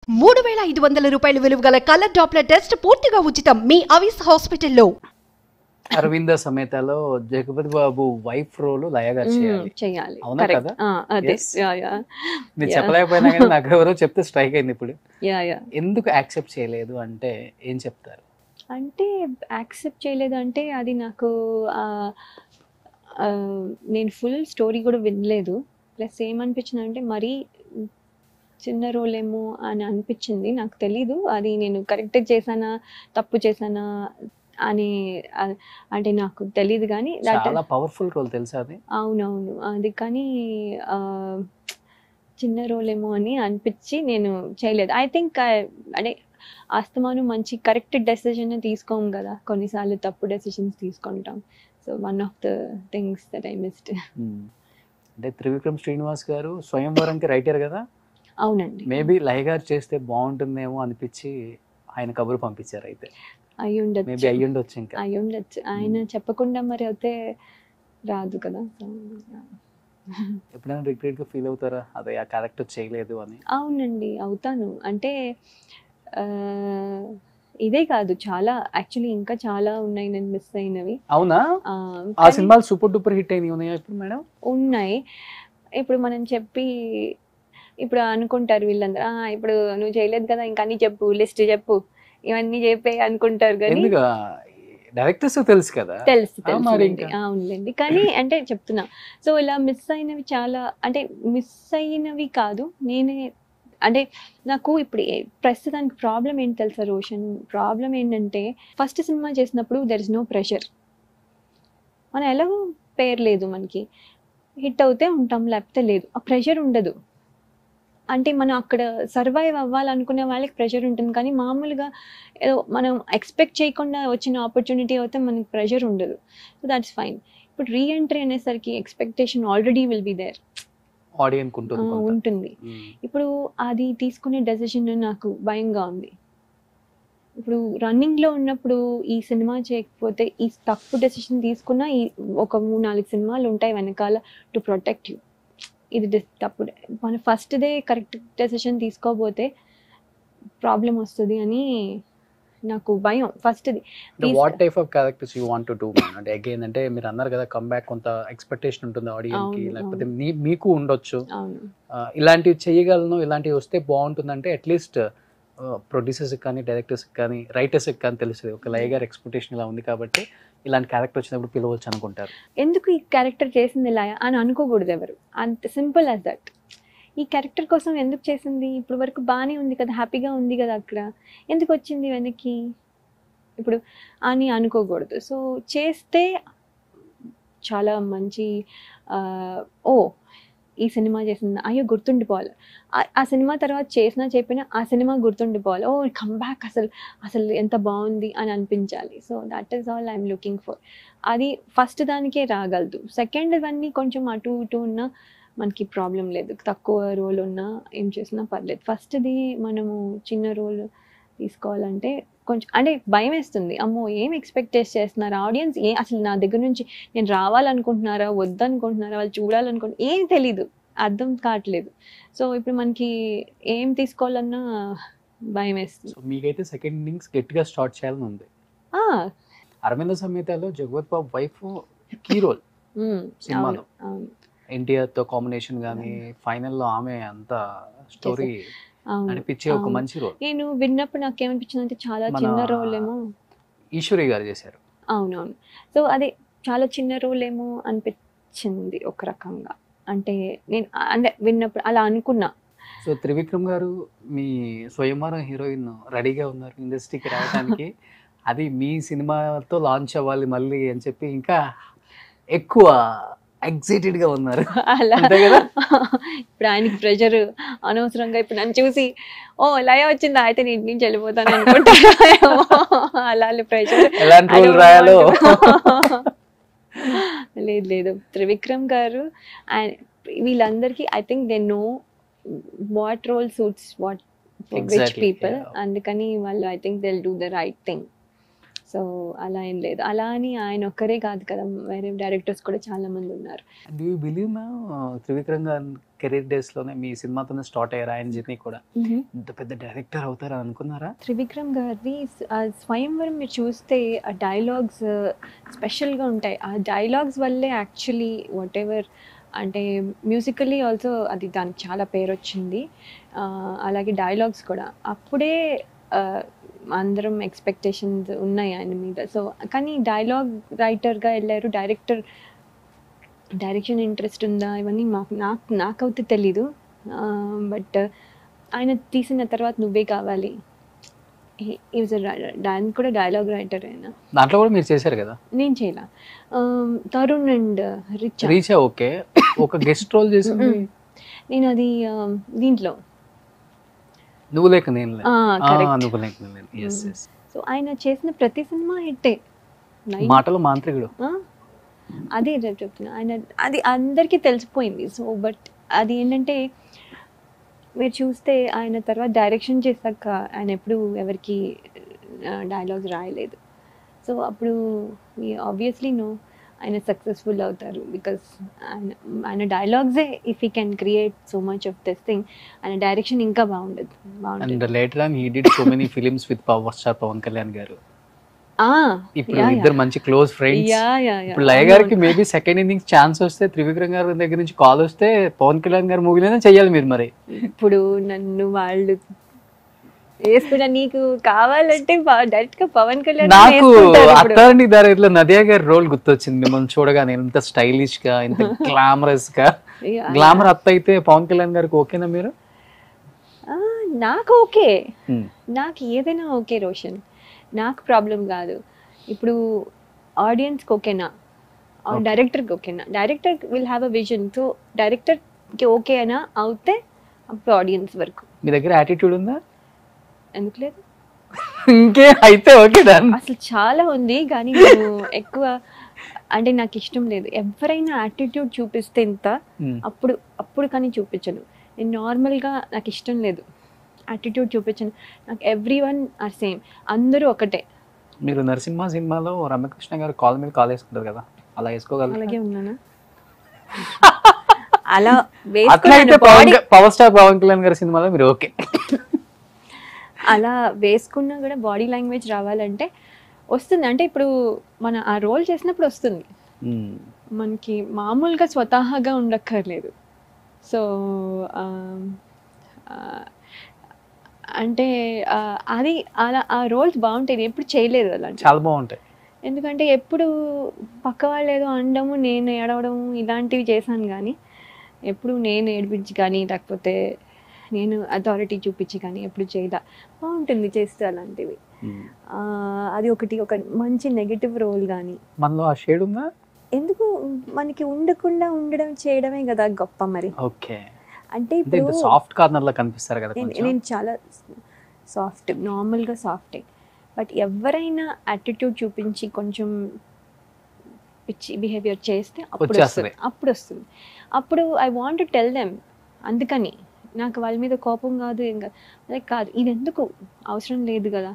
మూడు వేల ఐదు వందల రూపాయల విలువ గల కలర్ డాప్లర్ టెస్ట్ పూర్తిగా ఉచితం మీ అవిస్ హాస్పిటల్లో అరవింద సమేతలో జగపతి బాబు వైఫ్ రోల్ లయ గారు చేయాలి చేయాలి అవునా Correct. కదా? ఆ, అదే Yes. యా యా మీరు Yeah. చెప్పలేకపోయినా కానీ నాకు ఎవరో చెప్తే స్ట్రైక్ అయింది ఇప్పుడు యా యా ఎందుకు యాక్సెప్ట్ చేయలేదు అంటే ఏం చెప్తారు అంటే యాక్సెప్ట్ చేయలేదు అంటే అది నాకు ఆ, ఆ, నేను ఫుల్ స్టోరీ కూడా వినలేదు ప్లస్ ఏమనిపించింది అంటే మరీ చిన్న రోల్ ఏమో అని అనిపించింది నాకు తెలీదు అది నేను కరెక్ట్ చేశానా తప్పు చేశానా అని ఆ- అంటే నాకు తెలియదు కానీ that- చాలా పవర్ఫుల్ రోల్ తెలుసా అది అవునవును అది కానీ ఆ, చిన్న రోల్ ఏమో అని అనిపించి నేను చేయలేదు ఐ థింక్ అంటే అస్తమాను మంచి కరెక్ట్ డెసిజన్ తీసుకోం కదా కొన్నిసార్లు తప్పు డెసిషన్స్ తీసుకుంటాం so one of the things that I missed Hmm. అంటే త్రివిక్రమ్ శ్రీనివాస్ గారు స్వయంవరంకి రైటర్ కదా అవునండి మేబీ లయ గారు చేస్తే బాగుంటుందేమో అనిపించి ఆయన కబురు పంపించారు అయితే అయి మేబీ ఉండొచ్చు అయ్యి ఉండొచ్చు ఇంకా అయి ఉండొచ్చు ఆయన చెప్పకుండా మరి అయితే రాదు కదా సో ఎప్పుడైనా రిగ్రెట్ గా ఫీల్ అవుతారా అదే ఆ క్యారెక్టర్ చేయలేదు అని అవునండి అవుతాను అంటే ఆ, ఇదే కాదు చాలా యాక్చువల్లీ ఇంకా చాలా ఉన్నాయి నేను మిస్ అయినవి అవునా ఆ, ఆ కానీ సినిమాలు సూపర్ డూపర్ హిట్ అయినాయి ఉన్నాయా ఇప్పుడు మేడం ఉన్నాయి ఇప్పుడు మనం చెప్పి ఇప్పుడు అనుకుంటారు వీళ్ళందరూ "ఆ, ఇప్పుడు నువ్వు చేయలేదు కదా ఇంకా అన్ని చెప్పు లిస్ట్ చెప్పు ఇవన్నీ చెప్పే అనుకుంటారు కానీ ఎందుకు డైరెక్టర్స్ తెలుసు కదా తెలుసు ఆ, మరి తెలుసులేండి. ఇంకా. అవునులేండి కానీ అంటే చెప్తున్నా సో ఇలా మిస్ అయినవి చాలా అంటే మిస్ అయినవి కాదు నేనే అంటే నాకు ఇప్పుడు ఏ- ప్రస్తుతానికి ప్రాబ్లం ఏంటి తెలుసా రోషన్ ప్రాబ్లం ఏంటంటే ఫస్ట్ సినిమా చేసినప్పుడు దెర్ ఇస్ నో ప్రెషర్ మనం ఎలాగో పేరు లేదు మనకి హిట్ అవుతే ఉంటాం లేకపోతే లేదు ఆ ప్రెషర్ ఉండదు అంటే మనం అక్కడ సర్వైవ్ అవ్వాలనుకునే వాళ్ళకి ప్రెషర్ ఉంటుంది కానీ మామూలుగా ఏదో మనం ఎక్స్పెక్ట్ చేయకుండా వచ్చిన ఆపర్చునిటీ అయితే మనకి ప్రెషర్ ఉండదు సో దాట్స్ ఫైన్ ఇప్పుడు రీఎంట్రీ అనేసరికి expectation already will be there audience ఉంటుంది కొంత. ఉంటుంది ఉమ్. ఇప్పుడు అది తీసుకునే డెసిషన్ నాకు భయంగా ఉంది ఇప్పుడు రన్నింగ్లో ఉన్నప్పుడు ఈ సినిమా చేయకపోతే ఈ తప్పు డెసిషన్ తీసుకున్న ఈ ఒక మూడు నాలుగు సినిమాలు ఉంటాయి వెనకాల టు ప్రొటెక్ట్ యూ ఇది dis- తప్పు మన ఫస్ట్దే కరెక్ట్ డెసిషన్ తీసుకోకపోతే ప్రాబ్లం వస్తుంది అని నాకు భయం ఫస్ట్ది అంటే what type of characters you want to do అంటే అగైన్ అంటే మీరు అన్నారు కదా కమ్బ్యాక్ కొంత ఎక్స్పెక్టేషన్ ఉంటుంది ఆడియన్స్ కి అవును, లేకపోతే మీ- మీకు ఉండొచ్చు అవును ఆ, ఇలాంటివి చేయగలను ఇలాంటివి వస్తే బాగుంటుందంటే అట్లీస్ట్ ప్రొడ్యూసర్స్ కానీ డైరెక్టర్స్ కానీ రైటర్స్ కానీ తెలుస్తుంది ఒక లయ గారి ఎక్స్పెక్టేషన్ ఇలా ఉంది కాబట్టి ఇలాంటి క్యారెక్టర్ వచ్చినప్పుడు పిలవచ్చు అనుకుంటారు ఎందుకు ఈ క్యారెక్టర్ చేసింది ఇలా అని అనుకోకూడదు ఎవరు అంత సింపుల్ యాజ్ దట్ ఈ క్యారెక్టర్ కోసం ఎందుకు చేసింది ఇప్పుడు వరకు బాగానే ఉంది కదా హ్యాపీగా ఉంది కదా అక్కడ ఎందుకు వచ్చింది వెనక్కి ఇప్పుడు అని అనుకోకూడదు సో చేస్తే చాలా మంచి ఆ, ఓ ఈ సినిమా చేసింది అయ్యో గుర్తుండిపోవాలి ఆ- ఆ సినిమా తర్వాత చేసినా చెప్పినా ఆ సినిమా గుర్తుండిపోవాలి ఓ బ్యాక్ అసలు అసలు ఎంత బాగుంది అని అనిపించాలి so that is all I'm looking for అది ఫస్ట్ దానికే రాగలదు సెకండ్ ఇవన్నీ కొంచెం అటు ఇటు ఉన్నా మనకి ప్రాబ్లం లేదు తక్కువ రోల్ ఉన్నా ఏం చేసినా పర్లేదు ఫస్ట్ది మనము చిన్న రోల్ తీసుకోవాలంటే కొంచెం అంటే భయం వేస్తుంది అమ్మో ఏం ఎక్స్పెక్ట్ చేస్తున్నారు ఆడియన్స్ ఏ అసలు నా దగ్గర నుంచి నేను రావాలనుకుంటున్నారా వద్దనుకుంటున్నారా వాళ్ళు చూడాలనుకుంటున్నా ఏం తెలీదు అర్థం కావట్లేదు సో ఇప్పుడు మనకి ఏం తీసుకోవాలన్నా భయం వేస్తుంది సో మీకైతే సెకండ్ ఇన్నింగ్స్ గట్టిగా స్టార్ట్ చేయాలని ఉంది ఆ, అరవింద సమేతలో జగవత్ బాబు వైఫ్ కీ రోల్ ఉమ్, సినిమాలో. అవును అవును ఎన్టీఆర్ తో కాంబినేషన్ కానీ ఫైనల్ లో ఆమె అంత స్టోరీ అవును అనిపించే ఒక అవును. మంచి రోల్ నేను విన్నప్పుడు నాకు ఏమనిపించింది అంటే చాలా మన- చిన్న రోల్ ఏమో ఈశ్వరి గారు చేశారు అవునవును సో అదే చాలా చిన్న రోల్ ఏమో అనిపించింది ఒక రకంగా అంటే నేను అంటే విన్నప్పుడు అలా అనుకున్నా సో త్రివిక్రమ్ గారు మీ స్వయంవరం హీరోయిన్ రెడీగా ఉన్నారు ఇండస్ట్రీకి రావడానికి అది మీ సినిమాతో లాంచ్ అవ్వాలి మళ్ళీ అని చెప్పి ఇంకా ఎక్కువ ఎగ్జైటెడ్ గా ఉన్నారు అలా అంతే కదా? ఇప్పుడు ఆయనకి ప్రెషర్ అనవసరంగా ఇప్పుడు నన్ను చూసి ఓ లయ వచ్చిందా అయితే నేను ఇంటి నుంచి వెళ్ళిపోతాను అనుకుంటాను అలా ప్రెషర్ ఎలాంటి I రోల్ don't రాయాలో want to. లేదు లేదు త్రివిక్రమ్ గారు అండ్ వీళ్ళందరికీ I think they know what role suits what which Exactly, people yeah. అందుకని వాళ్ళు I think they do the right thing so అలా ఏం లేదు అలా అని ఆయన ఒక్కరే కాదు కదా వేరే డైరెక్టర్స్ కూడా చాలా మంది ఉన్నారు do you believe ma'am Trivikram garu career days లోనే మీ సినిమాతోనే స్టార్ట్ అయ్యారు ఆయన జర్నీ కూడా ఇంత పెద్ద డైరెక్టర్ అవుతారని అనుకున్నారా త్రివిక్రమ్ గారిది స- ఆ స్వయంవరం మీరు చూస్తే ఆ డైలాగ్స్ స్పెషల్గా ఉంటాయి ఆ డైలాగ్స్ వల్లే యాక్చువల్లీ వాట్ ఎవర్ అంటే మ్యూజికలీ ఆల్సో అది దానికి చాలా పేరు వచ్చింది ఆ, అలాగే డైలాగ్స్ కూడా అప్పుడే ఆ, అందరం ఎక్స్పెక్టేషన్స్ ఉన్నాయి ఆయన మీద సో కానీ డైలాగ్ రైటర్గా వెళ్ళారు డైరెక్టర్ డైరెక్షన్ ఇంట్రెస్ట్ ఉందా ఇవన్నీ మాకు నాకు నాకైతే తెలీదు బట్ ఆయన తీసిన తర్వాత నువ్వే కావాలి ఈజ్ దానికి కూడా డైలాగ్ రైటర్ ఆయన దాంట్లో కూడా మీరు చేశారు కదా నేను చేయలా Um, Tarun and rich Richa okay ఒక గెస్ట్ రోల్ చేసింది నేను అది um, దీంట్లో నువ్వు లేక నేను లేక. ఆ, ఆ, correct. నువ్వు లేక నేను లేక. Yes, yes. సో ఆయన చేసిన ప్రతి సినిమా హిట్టే Like, మాటలు మాంత్రికుడు ఆ, అదే నేను చెప్తున్నా ఆయన అది అందరికీ తెలిసిపోయింది సో బట్ అది ఏంటంటే మీరు చూస్తే ఆయన తర్వాత డైరెక్షన్ చేశాక ఆయన ఎప్పుడు ఎవరికి డైలాగ్స్ రాయలేదు సో అప్పుడు ఆబ్వియస్లీ నో ఆయన సక్సెస్ఫుల్ అవుతారు బికాస్ ఆయన ఆయన డైలాగ్సే if you can create so much of this thing ఆయన డైరెక్షన్ ఇంకా బాగుండదు అండ్ బాగుంటుంది later on he did so many films with power star Pawan Kalyan garu Ah, ఇప్పుడు yeah, ఇద్దరు yeah. మంచి close friends Yeah, yeah, yeah. ఇప్పుడు లయ గారికి మేబీ సెకండ్ ఇన్నింగ్స్ ఛాన్స్ వస్తే త్రివిక్రమ్ గారి దగ్గర నుంచి కాల్ వస్తే పవన్ కళ్యాణ్ గారి మూవీలోనే చెయ్యాలి మీరు మరి ఇప్పుడు నన్ను వాళ్ళు వేసుకున్న నీకు కావాలంటే డైరెక్ట్ గా పవన్ కళ్యాణ్ నాకు వేసుకుంటారు ఇప్పుడు. అత్తారండి దారిలో నదియా గారి రోల్ గుర్తొచ్చింది మిమ్మల్ని చూడగానే ఇంత స్టైలిష్ గా ఇంత గ్లామరస్ గా Yeah, గ్లామర్ అత్త అయితే పవన్ కళ్యాణ్ గారికి ఓకేనా మీరు ఆ, నాకు ఓకే Hmm. నాకు ఏదైనా ఓకే రోషన్ నాకు ప్రాబ్లం కాదు ఇప్పుడు ఆడియన్స్కి ఓకేనా Okay. డైరెక్టర్కి ఓకేనా director will have a vision so డైరెక్టర్కి ఓకే అయినా అవుతే అప్పుడు ఆడియన్స్ వరకు మీ దగ్గర యాటిట్యూడ్ ఉందా ఎందుకు లేదు ఇంకే అయితే ఓకే డన్ అసలు చాలా ఉంది కానీ నేను ఎక్కువ అంటే నాకు ఇష్టం లేదు ఎవరైనా యాటిట్యూడ్ చూపిస్తే ఇంత అప్పుడు అప్పుడు కానీ చూపించను నేను నార్మల్గా నాకు ఇష్టం లేదు యాటిట్యూడ్ చూపించను నాకు ఎవ్రీ వన్ ఆర్ సేమ్ అందరూ ఒకటే మీరు నరసింహ సినిమాలో రమ్యకృష్ణ గారు కాల్ మీద కాల్ వేసుకుంటారు కదా అలా వేసుకోగలరు అలాగే ఉన్నానా అలా అట్లా అయితే వేసుకున్నాను పవన్ బాడీ క- పవర్ స్టార్ పవన్ కళ్యాణ్ గారి సినిమాలో మీరు ఓకే అలా వేసుకున్నా కూడా బాడీ లాంగ్వేజ్ రావాలంటే వస్తుంది అంటే ఇప్పుడు మన ఆ రోల్ చేసినప్పుడు వస్తుంది మనకి మామూలుగా స్వతహాగా ఉండక్కర్లేదు సో అంటే ఆ, అది అలా ఆ రోల్స్ బాగుంటాయి నేను ఎప్పుడు చేయలేదు అలాంటి చాలా బాగుంటాయి ఎందుకంటే ఎప్పుడు పక్క వాళ్ళు ఏదో అనడము నేను ఏడవడము ఇలాంటివి చేశాను కానీ ఎప్పుడు నేను ఏడిపించి కానీ లేకపోతే నేను అథారిటీ చూపించి కానీ ఎప్పుడు చేయదా బాగుంటుంది చేస్తే అలాంటివి ఆ, అది ఒకటి ఒక మంచి నెగిటివ్ రోల్ కానీ మనలో ఆ షేడ్ ఉందా ఎందుకు మనకి ఉండకుండా ఉండడం చేయడమే కదా గొప్ప మరి ఓకే అంటే అంటే ఇంత ఇప్పుడు సాఫ్ట్ కార్నర్ లా కనిపిస్తారు కదా నేను కొంచెం నేను చాలా సాఫ్ట్ నార్మల్గా సాఫ్టే బట్ ఎవరైనా యాటిట్యూడ్ చూపించి కొంచెం పిచ్చి బిహేవియర్ చేస్తే అప్పుడు వచ్చేస్తది. వస్తుంది అప్పుడు వస్తుంది అప్పుడు ఐ వాంట్ టెల్ దెమ్ అందుకని నాకు వాళ్ళ మీద కోపం కాదు ఏం కాదు అదే కాదు ఇది ఎందుకు అవసరం లేదు కదా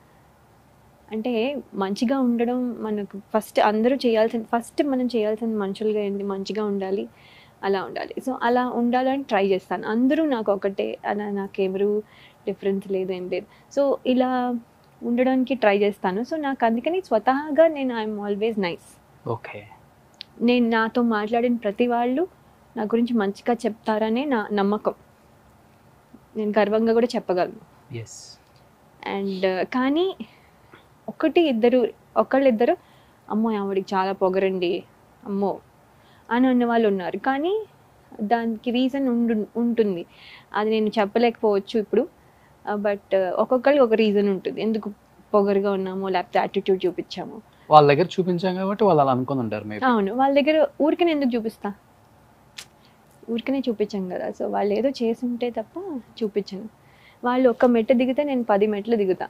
అంటే మంచిగా ఉండడం మనకు ఫస్ట్ అందరూ చేయాల్సిన ఫస్ట్ మనం చేయాల్సిన మనుషులుగా ఏంటి మంచిగా ఉండాలి అలా ఉండాలి సో అలా ఉండాలని ట్రై చేస్తాను అందరూ నాకు ఒకటే అలా నాకెవరు డిఫరెన్స్ లేదు ఏం లేదు సో ఇలా ఉండడానికి ట్రై చేస్తాను సో నాకు అందుకని స్వతహాగా నేను ఐఎమ్ ఆల్వేస్ నైస్ ఓకే నేను నాతో మాట్లాడిన ప్రతి వాళ్ళు నా గురించి మంచిగా చెప్తారనే నా నమ్మకం నేను గర్వంగా కూడా చెప్పగలను ఎస్ అండ్ కానీ ఒకటి ఇద్దరు ఒకళ్ళిద్దరు అమ్మో ఆవిడికి చాలా పొగరండి అమ్మో అని అన్న వాళ్ళు ఉన్నారు కానీ దానికి రీజన్ ఉండు ఉంటుంది అది నేను చెప్పలేకపోవచ్చు ఇప్పుడు బట్ ఒక్కొక్కరికి ఒక రీజన్ ఉంటుంది ఎందుకు పొగరుగా ఉన్నామో లేకపోతే యాటిట్యూడ్ చూపించాము వాళ్ళ దగ్గర చూపించాం కాబట్టి వాళ్ళు అలా అనుకుని ఉంటారు మేబీ అవును వాళ్ళ దగ్గర ఊరికనే ఎందుకు చూపిస్తా ఊరికనే చూపించాం కదా సో వాళ్ళు ఏదో చేసి ఉంటే తప్ప చూపించను వాళ్ళు ఒక్క మెట్టు దిగితే నేను పది మెట్లు దిగుతా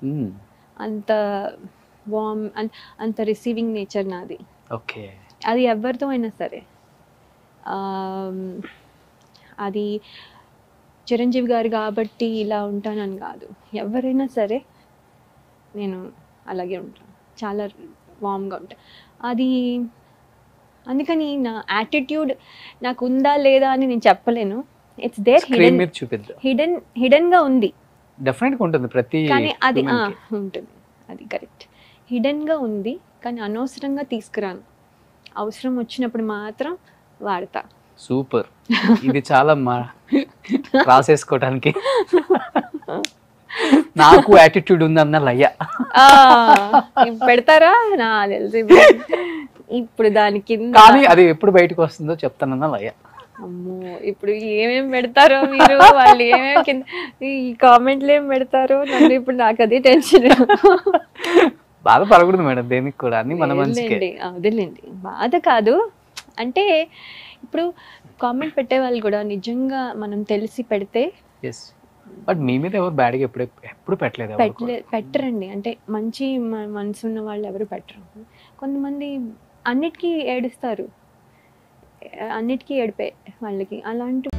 అంత వామ్ అంత రిసీవింగ్ నేచర్ నాది ఓకే అది ఎవరితో అయినా సరే ఆమ్, అది చిరంజీవి గారు కాబట్టి ఇలా ఉంటానని కాదు ఎవరైనా సరే నేను అలాగే ఉంటాను చాలా వామ్గా ఉంటాయి అది అందుకని నా యాటిట్యూడ్ నాకు ఉందా లేదా అని నేను చెప్పలేను ఇట్స్ దేర్ స్క్రీన్ హిడెన్ మీద చూపిద్దాం హిడెన్ హిడెన్గా ఉంది డెఫినెట్ గా ఉంటుంది ప్రతి కానీ అది ఆ, woman కి. ఉంటుంది అది కరెక్ట్ హిడెన్గా ఉంది కానీ అనవసరంగా తీసుకురాను అవసరం వచ్చినప్పుడు మాత్రం వాడతా సూపర్ ఇది చాలా మా రాసేసుకోవడానికి నాకు యాటిట్యూడ్ ఉందన్న లయ్య ఆ, ఇవి పెడతారా నా తెలిసి ఇప్పుడు. ఇప్పుడు దాని కింద కానీ అది ఎప్పుడు బయటకు వస్తుందో చెప్తానన్న లయ్య అమ్మో ఇప్పుడు ఏమేం పెడతారో మీరు వాళ్ళు ఏమేమి కింద ఈ కామెంట్లు ఏం పెడతారో నన్ను ఇప్పుడు నాకు అదే టెన్షన్ బాధపడకూడదు మేడం దేనికి కూడా అన్ని మన మంచికే వదిలేండి ఆ, వదిలేండి బాధ కాదు అంటే ఇప్పుడు కామెంట్ పెట్టే వాళ్ళు కూడా నిజంగా మనం తెలిసి పెడితే ఎస్ బట్ మీ మీద ఎవరు బ్యాడ్గా ఎప్పుడు ఎప్పుడు పెట్టలేదు ఎవరు కూడా. పెట్టలే పెట్టరండి అంటే మంచి మ- మనసు ఉన్న వాళ్ళు ఎవరు పెట్టరు కొంతమంది అన్నిటికీ ఏడుస్తారు అన్నిటికీ ఏడిపే వాళ్ళకి అలాంటి